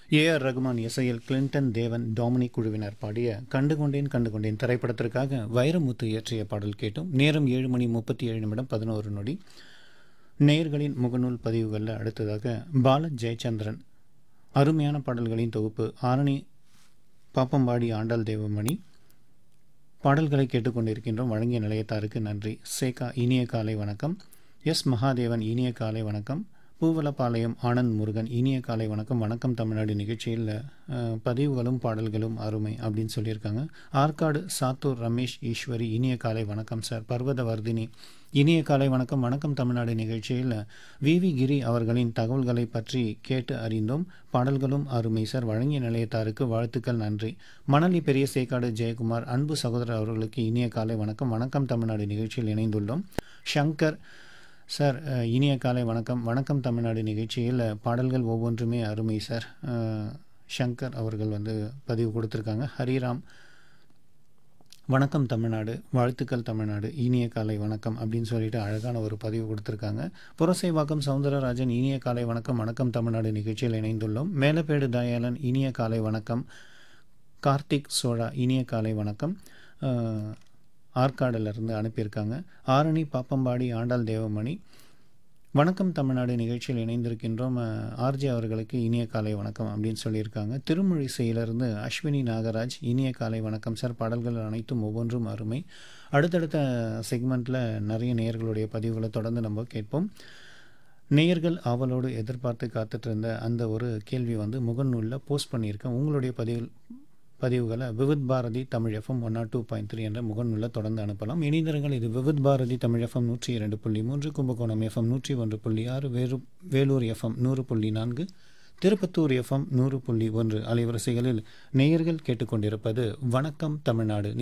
A R Rahman இசையில் Clinton தேவன் Dominic குழுவினர் பாடிய கண்டு கொண்டேன் கண்டு கொண்டேன் திரைப்படத்திற்காக வைரமுத்து இயற்றிய பாடல் கேட்டும் நேரம் ஏழு மணி முப்பத்தி ஏழு நிமிடம் பதினோரு நொடி நேயர்களின் முகநூல் பதிவுகளில் அடுத்ததாக பால ஜெயச்சந்திரன் அருமையான பாடல்களின் தொகுப்பு ஆரணி பாப்பம்பாடி ஆண்டாள் தேவமணி பாடல்களை கேட்டுக்கொண்டிருக்கின்றோம் வழங்கிய நிலையத்தாருக்கு நன்றி சேகா இனிய காலை வணக்கம் எஸ் மகாதேவன் இனிய காலை வணக்கம் பூவலப்பாளையம் ஆனந்த் முருகன் இனிய காலை வணக்கம் வணக்கம் தமிழ்நாடு நிகழ்ச்சியில் அஹ், பதிவுகளும் பாடல்களும் அருமை அப்படின்னு சொல்லியிருக்காங்க ஆற்காடு சாத்தூர் ரமேஷ் ஈஸ்வரி இனிய காலை வணக்கம் சார் பர்வதவர்தினி இனிய காலை வணக்கம் வணக்கம் தமிழ்நாடு நிகழ்ச்சியில் விவி கிரி அவர்களின் தகவல்களை பற்றி கேட்டு அறிந்தோம் பாடல்களும் அருமை சார் வழங்கிய நிலையத்தாருக்கு வாழ்த்துக்கள் நன்றி மணலி பெரிய சேக்காடு ஜெயக்குமார் அன்பு சகோதரர் அவர்களுக்கு இனிய காலை வணக்கம் வணக்கம் தமிழ்நாடு நிகழ்ச்சியில் இணைந்துள்ளோம் ஷங்கர் சார் அஹ், இனிய காலை வணக்கம் வணக்கம் தமிழ்நாடு நிகழ்ச்சியில் பாடல்கள் ஒவ்வொன்றுமே அருமை சார் அஹ், ஷங்கர் அவர்கள் வந்து பதிவு கொடுத்துருக்காங்க ஹரிராம் வணக்கம் தமிழ்நாடு வாழ்த்துக்கள் தமிழ்நாடு இனிய காலை வணக்கம் அப்படின்னு சொல்லிட்டு அழகான ஒரு பதிவு கொடுத்துருக்காங்க புரசைவாக்கம் சவுந்தரராஜன் இனிய காலை வணக்கம் வணக்கம் தமிழ்நாடு நிகழ்ச்சியில் இணைந்துள்ளோம் மேலப்பேடு தயாளன் இனிய காலை வணக்கம் கார்த்திக் சோழா இனிய காலை வணக்கம் அஹ், ஆற்காடுலேருந்து அனுப்பியிருக்காங்க ஆரணி பாப்பம்பாடி ஆண்டாள் தேவமணி வணக்கம் தமிழ்நாடு நிகழ்ச்சியில் இணைந்திருக்கின்றோம் அஹ், ஆர்ஜே அவர்களுக்கு இனிய காலை வணக்கம் அப்படின்னு சொல்லியிருக்காங்க திருமொழிசையிலிருந்து அஸ்வினி நாகராஜ் இனிய காலை வணக்கம் சார் பாடல்கள் அனைத்தும் ஒவ்வொன்றும் அருமை அடுத்தடுத்த செக்மெண்ட்டில் நிறைய நேயர்களுடைய பதிவுகளை தொடர்ந்து நம்ம கேட்போம் நேயர்கள் ஆவலோடு எதிர்பார்த்து காத்துட்டு இருந்த அந்த ஒரு கேள்வி வந்து முகநூலில் போஸ்ட் பண்ணியிருக்கேன் உங்களுடைய பதிவு பதிவுகளை Vividh Bharati Tamil FM one naught two point three என்ற முகநூலில் தொடர்ந்து அனுப்பலாம் இணைந்திருங்கள் இது விவித் பாரதி தமிழ் எஃப்எம் நூற்றி இரண்டு புள்ளி மூன்று கும்பகோணம் எஃப்எம் நூற்றி ஒன்று புள்ளி ஆறு வேறு வேலூர் எஃப்எம் நூறு புள்ளி நான்கு திருப்பத்தூர் எஃப்எம் நூறு புள்ளி ஒன்று அலைவரிசைகளில் நேயர்கள் கேட்டுக்கொண்டிருப்பது வணக்கம் தமிழ்நாடு